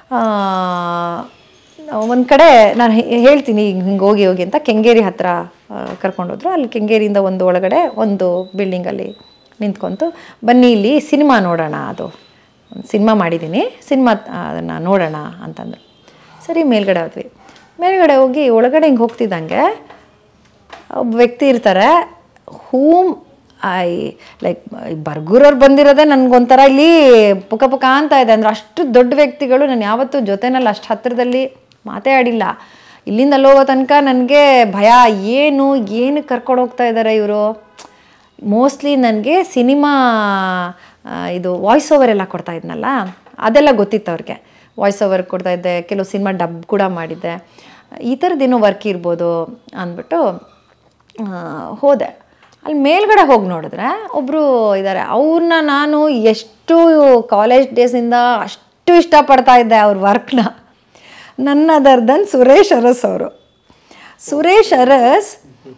ಒಂದು ಕಡೆ ನಾನು ಹೇ- ಹೇಳ್ತೀನಿ ಹಿಂಗೆ ಹಿಂಗೆ ಹೋಗಿ ಹೋಗಿ ಅಂತ ಕೆಂಗೇರಿ ಹತ್ರ ಕರ್ಕೊಂಡೋದ್ರು ಅಲ್ಲಿ ಕೆಂಗೇರಿಯಿಂದ ಒಂದು ಒಳಗಡೆ ಒಂದು ಬಿಲ್ಡಿಂಗಲ್ಲಿ ನಿಂತ್ಕೊಂತು ಬನ್ನಿ ಇಲ್ಲಿ ಸಿನಿಮಾ ನೋಡೋಣ ಅದು ಸಿನಿಮಾ ಮಾಡಿದ್ದೀನಿ ಸಿನಿಮಾ ಅದನ್ನು ನೋಡೋಣ ಅಂತಂದರು ಸರಿ ಮೇಲ್ಗಡೆ ಹೋದ್ವಿ ಮೇಲ್ಗಡೆ ಹೋಗಿ ಒಳಗಡೆ ಹಿಂಗೆ ಹೋಗ್ತಿದ್ದಂಗೆ ಒಬ್ಬ ವ್ಯಕ್ತಿ ಇರ್ತಾರೆ ಹೂಮ್ ಐ ಲೈಕ್ ಬರ್ಗೂರವ್ರು ಬಂದಿರೋದೇ ನನಗೊಂಥರ ಇಲ್ಲಿ ಪುಕ ಪುಕ ಅಂತ ಇದೆ ಅಂದರೆ ಅಷ್ಟು ದೊಡ್ಡ ವ್ಯಕ್ತಿಗಳು ನಾನು ಯಾವತ್ತೂ ಜೊತೆನಲ್ಲಿ ಅಷ್ಟು ಹತ್ತಿರದಲ್ಲಿ ಮಾತೇ ಆಡಿಲ್ಲ ಇಲ್ಲಿಂದ ಅಲ್ಲಿ ಹೋಗೋ ತನಕ ನನಗೆ ಭಯ ಏನು ಏನು ಕರ್ಕೊಂಡು ಹೋಗ್ತಾ ಇದ್ದಾರೆ ಇವರು ಮೋಸ್ಟ್ಲಿ ನನಗೆ ಸಿನಿಮಾ ಆ, ಇದು ವಾಯ್ಸ್ ಓವರ್ ಎಲ್ಲ ಕೊಡ್ತಾ ಇದ್ನಲ್ಲ ಅದೆಲ್ಲ ಗೊತ್ತಿತ್ತು ಅವ್ರಿಗೆ ವಾಯ್ಸ್ ಓವರ್ ಕೊಡ್ತಾ ಇದ್ದೆ ಕೆಲವು ಸಿನಿಮಾ ಡಬ್ ಕೂಡ ಮಾಡಿದ್ದೆ ಈ ಥರದ್ದೇನೋ ವರ್ಕ್ ಇರ್ಬೋದು ಅಂದ್ಬಿಟ್ಟು ಆ, ಹೋದೆ ಅಲ್ಲಿ ಮೇಲ್ಗಡೆ ಹೋಗಿ ನೋಡಿದ್ರೆ ಒಬ್ಬರು ಇದ್ದಾರೆ ಅವ್ರನ್ನ ನಾನು ಎಷ್ಟು ಕಾಲೇಜ್ ಡೇಸಿಂದ ಅಷ್ಟು ಇಷ್ಟಪಡ್ತಾ ಇದ್ದೆ ಅವ್ರ ವರ್ಕ್ನ ನನ್ನ ಅದರ್ ದನ್ ಸುರೇಶ್ ಅರಸ್ ಅವರು ಸುರೇಶ್ ಅರಸ್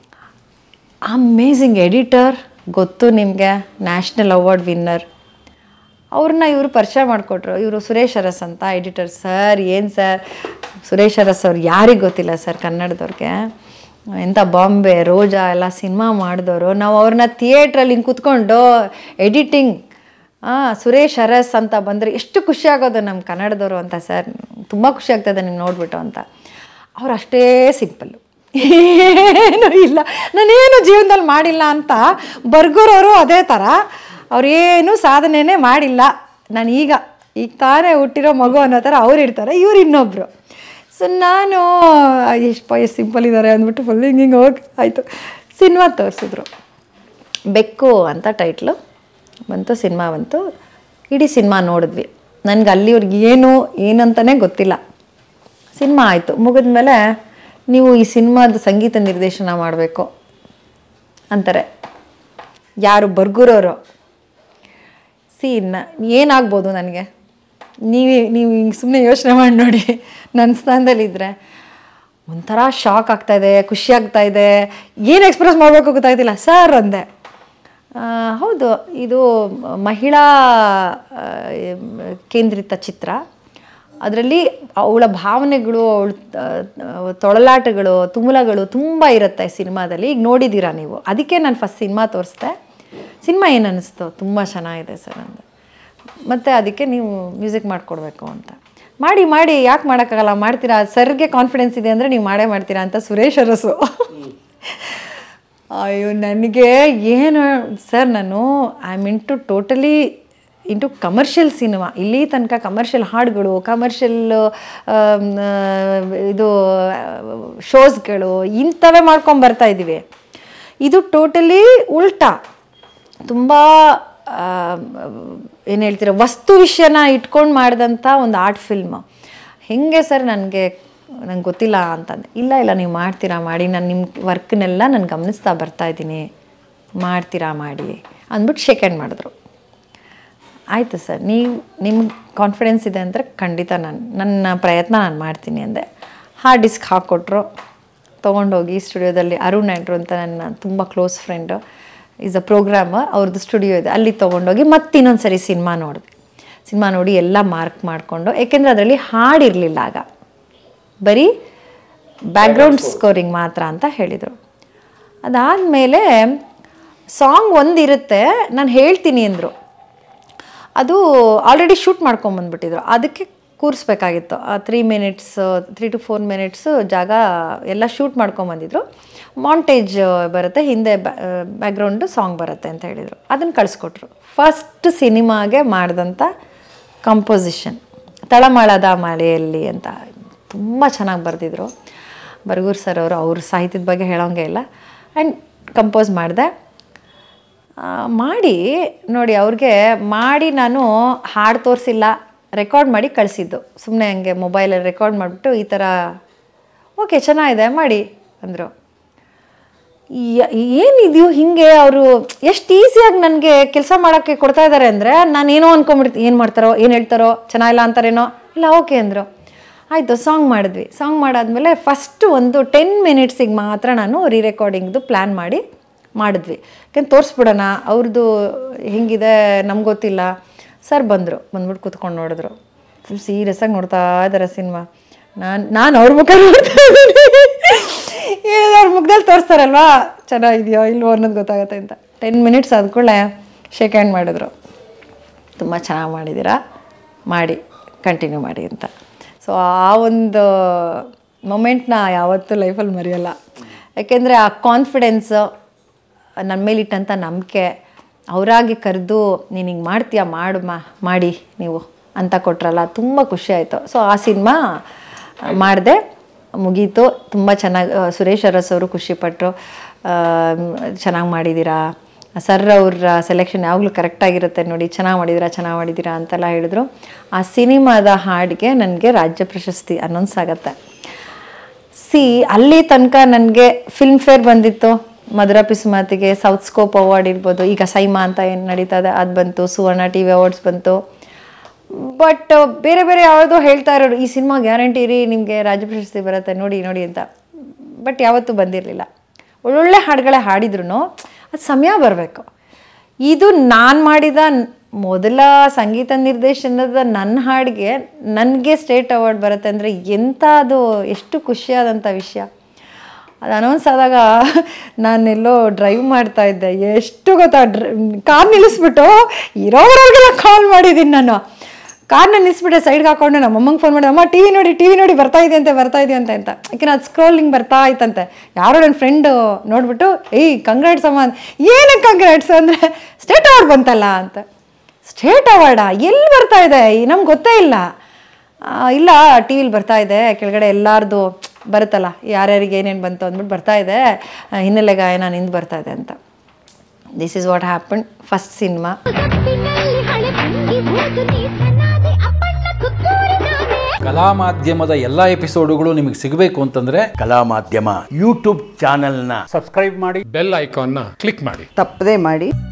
ಅಮೇಝಿಂಗ್ ಎಡಿಟರ್ ಗೊತ್ತು ನಿಮಗೆ ನ್ಯಾಷನಲ್ ಅವಾರ್ಡ್ ವಿನ್ನರ್ ಅವ್ರನ್ನ ಇವರು ಪರಿಚಯ ಮಾಡಿಕೊಟ್ರು ಇವರು ಸುರೇಶ್ ಅರಸ್ ಅಂತ ಎಡಿಟರ್ ಸರ್ ಏನು ಸರ್ ಸುರೇಶ್ ಅರಸ್ ಅವ್ರು ಯಾರಿಗೆ ಗೊತ್ತಿಲ್ಲ ಸರ್ ಕನ್ನಡದವ್ರಿಗೆ ಎಂಥ ಬಾಂಬೆ ರೋಜಾ ಎಲ್ಲ ಸಿನಿಮಾ ಮಾಡಿದವರು ನಾವು ಅವ್ರನ್ನ ಥಿಯೇಟ್ರಲ್ಲಿ ಹಿಂಗೆ ಕೂತ್ಕೊಂಡು ಎಡಿಟಿಂಗ್ ಹಾಂ ಸುರೇಶ್ ಅರಸ್ ಅಂತ ಬಂದರೆ ಎಷ್ಟು ಖುಷಿ ಆಗೋದು ನಮ್ಮ ಕನ್ನಡದವರು ಅಂತ ಸರ್ ತುಂಬ ಖುಷಿ ಆಗ್ತದೆ ನಿಮ್ಗೆ ನೋಡ್ಬಿಟ್ಟು ಅಂತ ಅವ್ರು ಅಷ್ಟೇ ಸಿಂಪಲ್ಲು ಏನೂ ಇಲ್ಲ ನಾನೇನು ಜೀವನದಲ್ಲಿ ಮಾಡಿಲ್ಲ ಅಂತ ಬರ್ಗೂರವರು ಅದೇ ಥರ ಅವ್ರೇನು ಸಾಧನೆನೇ ಮಾಡಿಲ್ಲ ನಾನು ಈಗ ಈಗ ತಾನೇ ಹುಟ್ಟಿರೋ ಮಗು ಅನ್ನೋ ಥರ ಅವ್ರು ಇರ್ತಾರೆ ಇವ್ರು ಇನ್ನೊಬ್ಬರು ಸೊ ನಾನು ಎಷ್ಟು ಎಷ್ಟು ಸಿಂಪಲ್ ಇದ್ದಾರೆ ಅಂದ್ಬಿಟ್ಟು ಫುಲ್ ಹಿಂಗೆ ಹಿಂಗೆ ಹೋಗಿ ಆಯಿತು ಸಿನಿಮಾ ತೋರಿಸಿದ್ರು ಬೆಕ್ಕು ಅಂತ ಟೈಟ್ಲು ಬಂತು ಸಿನಿಮಾ ಬಂತು ಇಡೀ ಸಿನಿಮಾ ನೋಡಿದ್ವಿ ನನಗೆ ಅಲ್ಲಿವ್ರಿಗೆ ಏನು ಏನಂತಲೇ ಗೊತ್ತಿಲ್ಲ ಸಿನಿಮಾ ಆಯಿತು ಮುಗಿದ್ಮೇಲೆ ನೀವು ಈ ಸಿನಿಮಾದ ಸಂಗೀತ ನಿರ್ದೇಶನ ಮಾಡಬೇಕು ಅಂತಾರೆ ಯಾರು ಬರ್ಗೂರವರು ಸಿ ನ ಏನಾಗ್ಬೋದು ನನಗೆ ನೀವೇ ನೀವು ಹಿಂಗೆ ಸುಮ್ಮನೆ ಯೋಚನೆ ಮಾಡಿ ನೋಡಿ ನನ್ನ ಸ್ಥಾನದಲ್ಲಿದ್ದರೆ ಒಂಥರ ಶಾಕ್ ಆಗ್ತಾ ಇದೆ ಖುಷಿ ಆಗ್ತಾ ಇದೆ ಏನು ಎಕ್ಸ್ಪ್ರೆಸ್ ಮಾಡಬೇಕು ಗೊತ್ತಾಗ್ತಿಲ್ಲ ಸರ್ ಅಂದೆ ಆ, ಹೌದು ಇದು ಮಹಿಳಾ ಆ, ಕೇಂದ್ರಿತ ಚಿತ್ರ ಅದರಲ್ಲಿ ಅವಳ ಭಾವನೆಗಳು ಅವಳ ತೊಳಲಾಟಗಳು ತುಮುಲಗಳು ತುಂಬ ಇರುತ್ತೆ ಸಿನಿಮಾದಲ್ಲಿ ಈಗ ನೋಡಿದ್ದೀರಾ ನೀವು ಅದಕ್ಕೆ ನಾನು ಫಸ್ಟ್ ಸಿನಿಮಾ ತೋರಿಸ್ದೆ ಸಿನಿಮಾ ಏನು ಅನ್ನಿಸ್ತು ತುಂಬ ಚೆನ್ನಾಗಿದೆ ಸರ್ ಅಂದೆ ಮತ್ತು ಅದಕ್ಕೆ ನೀವು ಮ್ಯೂಸಿಕ್ ಮಾಡಿಕೊಡ್ಬೇಕು ಅಂತ ಮಾಡಿ ಮಾಡಿ ಯಾಕೆ ಮಾಡೋಕ್ಕಾಗಲ್ಲ ಮಾಡ್ತೀರಾ ಸರ್ಗೆ ಕಾನ್ಫಿಡೆನ್ಸ್ ಇದೆ ಅಂದರೆ ನೀವು ಮಾಡೇ ಮಾಡ್ತೀರಾ ಅಂತ ಸುರೇಶ್ ಅರಸು ಅಯ್ಯೋ ನನಗೆ ಏನು ಸರ್ ನಾನು I mean to totally into commercial cinema ಇಲ್ಲಿ ತನಕ ಕಮರ್ಷಿಯಲ್ ಹಾಡುಗಳು ಕಮರ್ಷಿಯಲ್ ಇದು ಶೋಸ್ಗಳು ಇಂಥವೇ ಮಾಡ್ಕೊಂಡು ಬರ್ತಾ ಇದ್ದೀವಿ ಇದು ಟೋಟಲಿ ಉಲ್ಟಾ ತುಂಬ ಏನು ಹೇಳ್ತೀರ ವಸ್ತು ವಿಷಯನ ಇಟ್ಕೊಂಡು ಮಾಡಿದಂಥ ಒಂದು ಆರ್ಟ್ ಫಿಲ್ಮ್ ಹೆಂಗೆ ಸರ್ ನನಗೆ ನಂಗೆ ಗೊತ್ತಿಲ್ಲ ಅಂತಂದೆ ಇಲ್ಲ ಇಲ್ಲ ನೀವು ಮಾಡ್ತೀರಾ ಮಾಡಿ ನಾನು ನಿಮ್ಮ ವರ್ಕ್ನೆಲ್ಲ ನಾನು ಗಮನಿಸ್ತಾ ಬರ್ತಾ ಇದ್ದೀನಿ ಮಾಡ್ತೀರಾ ಮಾಡಿ ಅಂದ್ಬಿಟ್ಟು ಶೇಕ್ ಹ್ಯಾಂಡ್ ಮಾಡಿದ್ರು ಆಯಿತು ಸರ್ ನೀವು ನಿಮ್ಗೆ ಕಾನ್ಫಿಡೆನ್ಸ್ ಇದೆ ಅಂದರೆ ಖಂಡಿತ ನಾನು ನನ್ನ ಪ್ರಯತ್ನ ನಾನು ಮಾಡ್ತೀನಿ ಅಂದೆ ಹಾರ್ಡ್ ಡಿಸ್ಕ್ ಹಾಕ್ಕೊಟ್ರು ತೊಗೊಂಡೋಗಿ ಸ್ಟುಡಿಯೋದಲ್ಲಿ ಅರುಣ್ ಆ್ಯಂಡ್ರು ಅಂತ ನನ್ನ ತುಂಬ close friend is a program ಅವ್ರದ್ದು ಸ್ಟುಡಿಯೋ ಇದೆ ಅಲ್ಲಿ ತೊಗೊಂಡೋಗಿ ಮತ್ತೆ ಇನ್ನೊಂದು ಸರಿ ಸಿನಿಮಾ ನೋಡಿದೆ ಸಿನಿಮಾ ನೋಡಿ ಎಲ್ಲ ಮಾರ್ಕ್ ಮಾಡಿಕೊಂಡು ಏಕೆಂದರೆ ಅದರಲ್ಲಿ ಹಾಡಿರಲಿಲ್ಲ ಆಗ ಬರೀ ಬ್ಯಾಕ್ಗ್ರೌಂಡ್ ಸ್ಕೋರಿಂಗ್ ಮಾತ್ರ ಅಂತ ಹೇಳಿದರು ಅದಾದಮೇಲೆ ಸಾಂಗ್ ಒಂದಿರುತ್ತೆ ನಾನು ಹೇಳ್ತೀನಿ ಅಂದರು ಅದು ಆಲ್ರೆಡಿ ಶೂಟ್ ಮಾಡ್ಕೊಂಬಂದ್ಬಿಟ್ಟಿದ್ರು ಅದಕ್ಕೆ ಕೂರಿಸ್ಬೇಕಾಗಿತ್ತು three minutes three to four minutes ಜಾಗ ಎಲ್ಲ ಶೂಟ್ ಮಾಡ್ಕೊಂಬಂದಿದ್ರು ಮಾಂಟೇಜ್ ಬರುತ್ತೆ ಹಿಂದೆ ಬ್ಯಾಕ್ಗ್ರೌಂಡು ಸಾಂಗ್ ಬರುತ್ತೆ ಅಂತ ಹೇಳಿದರು ಅದನ್ನು ಕಳಿಸ್ಕೊಟ್ರು ಫಸ್ಟ್ ಸಿನಿಮಾಗೆ ಮಾಡಿದಂಥ ಕಂಪೋಸಿಷನ್ ತಳಮಳದ ಮಳೆಯಲ್ಲಿ ಅಂತ ತುಂಬ ಚೆನ್ನಾಗಿ ಬರೆದಿದ್ರು ಬರ್ಗೂರ್ ಸರ್ ಅವರು ಅವ್ರ ಸಾಹಿತ್ಯದ ಬಗ್ಗೆ ಹೇಳೋಂಗೆ ಇಲ್ಲ ಆ್ಯಂಡ್ ಕಂಪೋಸ್ ಮಾಡಿದೆ ಆ, ಮಾಡಿ ನೋಡಿ ಅವ್ರಿಗೆ ಮಾಡಿ ನಾನು ಹಾಡು ತೋರಿಸಿಲ್ಲ ರೆಕಾರ್ಡ್ ಮಾಡಿ ಕಳಿಸಿದ್ದು ಸುಮ್ಮನೆ ಹಂಗೆ ಮೊಬೈಲಲ್ಲಿ ರೆಕಾರ್ಡ್ ಮಾಡಿಬಿಟ್ಟು ಈ ಥರ ಓಕೆ ಚೆನ್ನಾಗಿದೆ ಮಾಡಿ ಅಂದರು ಏನಿದೆಯೋ ಹಿಂಗೆ ಅವರು ಎಷ್ಟು ಈಸಿಯಾಗಿ ನನಗೆ ಕೆಲಸ ಮಾಡೋಕ್ಕೆ ಕೊಡ್ತಾ ಇದ್ದಾರೆ ಅಂದರೆ ನಾನು ಏನೋ ಅಂದ್ಕೊಂಬಿಡ್ತೀನಿ ಏನು ಮಾಡ್ತಾರೋ ಏನು ಹೇಳ್ತಾರೋ ಚೆನ್ನಾಗಿಲ್ಲ ಅಂತಾರೇನೋ ಇಲ್ಲ ಓಕೆ ಅಂದರು ಆಯಿತು ಸಾಂಗ್ ಮಾಡಿದ್ವಿ ಸಾಂಗ್ ಮಾಡಾದ್ಮೇಲೆ ಫಸ್ಟ್ ಒಂದು ಟೆನ್ ಮಿನಿಟ್ಸಿಗೆ ಮಾತ್ರ ನಾನು ರೀ ರೆಕಾರ್ಡಿಂಗ್ದು ಪ್ಲ್ಯಾನ್ ಮಾಡಿ ಮಾಡಿದ್ವಿ ಯಾಕಂದ್ರೆ ತೋರಿಸ್ಬಿಡೋಣ ಅವ್ರದ್ದು ಹೆಂಗಿದೆ ನಮ್ಗೆ ಗೊತ್ತಿಲ್ಲ ಸರ್ ಬಂದರು ಬಂದ್ಬಿಟ್ಟು ಕೂತ್ಕೊಂಡು ನೋಡಿದ್ರು ಫುಲ್ ಸೀರಿಯಸ್ಸಾಗಿ ನೋಡ್ತಾ ಇದ್ದಾರೆ ಸಿನಿಮಾ ನಾನು ನಾನು ಅವ್ರ ಮುಖ ನೋಡ್ತಾ ಇದ್ದೀನಿ ಏನಿದೆ ಅವ್ರ ಮುಖದಲ್ಲಿ ತೋರಿಸ್ತಾರಲ್ವಾ ಚೆನ್ನಾಗಿದೆಯೋ ಇಲ್ವೋ ಅನ್ನೋದು ಗೊತ್ತಾಗುತ್ತೆ ಅಂತ ಟೆನ್ ಮಿನಿಟ್ಸ್ ಆದ್ಕೂಡಲೇ ಶೇಕ್ ಹ್ಯಾಂಡ್ ಮಾಡಿದ್ರು ತುಂಬ ಚೆನ್ನಾಗಿ ಮಾಡಿದ್ದೀರಾ ಮಾಡಿ ಕಂಟಿನ್ಯೂ ಮಾಡಿ ಅಂತ ಸೊ ಆ ಒಂದು ಮೊಮೆಂಟ್ನ ಯಾವತ್ತೂ ಲೈಫಲ್ಲಿ ಮರೆಯಲ್ಲ ಯಾಕೆಂದರೆ ಆ ಕಾನ್ಫಿಡೆನ್ಸು ನನ್ನ ಮೇಲಿಟ್ಟಂಥ ನಂಬಿಕೆ ಅವರಾಗಿ ಕರೆದು ನೀನು ಹಿಂಗೆ ಮಾಡ್ತೀಯಾ ಮಾಡು ಮಾ ಮಾಡಿ ನೀವು ಅಂತ ಕೊಟ್ರಲ್ಲ ತುಂಬ ಖುಷಿ ಆಯಿತು ಸೊ ಆ ಸಿನಿಮಾ ಮಾಡಿದೆ ಮುಗೀತು ತುಂಬ ಚೆನ್ನಾಗಿ ಆ, ಸುರೇಶ್ ಅರಸ್ ಅವರು ಖುಷಿಪಟ್ಟರು ಚೆನ್ನಾಗಿ ಮಾಡಿದ್ದೀರಾ ಸರ್ ಅವ್ರ ಸೆಲೆಕ್ಷನ್ ಯಾವಾಗಲೂ ಕರೆಕ್ಟಾಗಿರುತ್ತೆ ನೋಡಿ ಚೆನ್ನಾಗಿ ಮಾಡಿದ್ದೀರಾ ಚೆನ್ನಾಗಿ ಮಾಡಿದ್ದೀರಾ ಅಂತೆಲ್ಲ ಹೇಳಿದ್ರು ಆ ಸಿನಿಮಾದ ಹಾಡಿಗೆ ನನಗೆ ರಾಜ್ಯ ಪ್ರಶಸ್ತಿ ಅನೌನ್ಸ್ ಆಗುತ್ತೆ ಸಿ ಅಲ್ಲಿ ತನಕ ನನಗೆ ಫಿಲ್ಮ್ ಫೇರ್ ಬಂದಿತ್ತು ಮಧುರ ಪಿಸುಮಾತಿಗೆ ಸೌತ್ ಸ್ಕೋಪ್ ಅವಾರ್ಡ್ ಇರ್ಬೋದು ಈಗ ಸೈಮಾ ಅಂತ ಏನು ನಡೀತಾ ಇದೆ ಅದು ಬಂತು ಸುವರ್ಣ ಟಿ ವಿ ಅವಾರ್ಡ್ಸ್ ಬಂತು ಬಟ್ ಬೇರೆ ಬೇರೆ ಯಾವುದೋ ಹೇಳ್ತಾ ಇರೋರು ಈ ಸಿನಿಮಾ ಗ್ಯಾರಂಟಿ ರೀ ನಿಮಗೆ ರಾಜ್ಯ ಪ್ರಶಸ್ತಿ ಬರುತ್ತೆ ನೋಡಿ ನೋಡಿ ಅಂತ ಬಟ್ ಯಾವತ್ತೂ ಬಂದಿರಲಿಲ್ಲ ಒಳ್ಳೊಳ್ಳೆ ಹಾಡುಗಳೇ ಹಾಡಿದ್ರು ಅದು ಸಮಯ ಬರಬೇಕು ಇದು ನಾನು ಮಾಡಿದ ನ್- ಮೊದಲ ಸಂಗೀತ ನಿರ್ದೇಶನದ ನನ್ನ ಹಾಡಿಗೆ ನನಗೆ ಸ್ಟೇಟ್ ಅವಾರ್ಡ್ ಬರುತ್ತೆ ಅಂದರೆ ಎಂಥ ಅದು ಎಷ್ಟು ಖುಷಿಯಾದಂಥ ವಿಷಯ ಅದು ಅನೌನ್ಸ್ ಆದಾಗ ನಾನೆಲ್ಲೋ ಡ್ರೈವ್ ಮಾಡ್ತಾ ಇದ್ದೆ ಎಷ್ಟು ಗೊತ್ತಾ ಡ್ರ ಕಾರ್ ನಿಲ್ಲಿಸ್ಬಿಟ್ಟು ಇರೋವರೆಗೆಲ್ಲ ಕಾಲ್ ಮಾಡಿದ್ದೀನಿ ನಾನು ಕಾರ್ನ ನಿಲ್ಲಿಸ್ಬಿಟ್ಟೆ ಸೈಡ್ಗೆ ಹಾಕೊಂಡು ನಮ್ಮ ಅಮ್ಮಂಗೆ ಫೋನ್ ಮಾಡಿ ಅಮ್ಮ ಟಿ ವಿ ನೋಡಿ ಟಿ ವಿ ನೋಡಿ ಬರ್ತಾ ಇದೆ ಅಂತೆ ಬರ್ತಾ ಇದೆ ಅಂತ ಅಂತ ಯಾಕೆಂದ್ರೆ ಅದು ಸ್ಕ್ರೋಲಿಂಗ್ ಬರ್ತಾ ಇತ್ತಂತೆ ಯಾರೋ ನನ್ನ ಫ್ರೆಂಡು ನೋಡ್ಬಿಟ್ಟು ಏಯ್ ಕಂಗ್ರಾಟ್ಸ್ ಅಮ್ಮ ಅಂದ್- ಏನಕ್ಕೆ ಕಂಗ್ರಾಟ್ಸ್ ಅಂದರೆ ಸ್ಟೇಟ್ ಅವಾರ್ಡ್ ಬಂತಲ್ಲ ಅಂತ ಸ್ಟೇಟ್ ಅವಾರ್ಡಾ ಎಲ್ಲಿ ಬರ್ತಾ ಇದೆ ನಮ್ಗೆ ಗೊತ್ತೇ ಇಲ್ಲ ಆ, ಇಲ್ಲ ಟಿ ವಿಲಿ ಬರ್ತಾ ಇದೆ ಕೆಳಗಡೆ ಎಲ್ಲಾರ್ದು ಬರುತ್ತಲ್ಲ ಯಾರ್ಯಾರಿಗೆ ಏನೇನು ಬಂತು ಅಂದ್ಬಿಟ್ಟು ಬರ್ತಾ ಇದೆ ಆ, ಹಿನ್ನೆಲೆ ಗಾಯನ ನಿಂದು ಬರ್ತಾ ಇದೆ ಅಂತ this is what happen first cinema ಗಪ್ಪಿನಲ್ಲಿ ಹಳೆ ಬಂಗಿ ಹೋದು ನೀ ಸನಾದೆ ಅಪ್ಪಣ್ಣ ಕುತ್ತೂರಿ ನಾನೇ ಕಲಾ ಮಾಧ್ಯಮದ ಎಲ್ಲ ಎಪಿಸೋಡುಗಳು ನಿಮಗೆ ಸಿಗಬೇಕು ಅಂತಂದ್ರೆ ಕಲಾ ಮಾಧ್ಯಮ ಯೂಟ್ಯೂಬ್ ಚಾನೆಲ್ನ ಸಬ್ಸ್ಕ್ರೈಬ್ ಮಾಡಿ ಬೆಲ್ ಐಕಾನ್ನ ಕ್ಲಿಕ್ ಮಾಡಿ ತಪ್ಪದೇ ಮಾಡಿ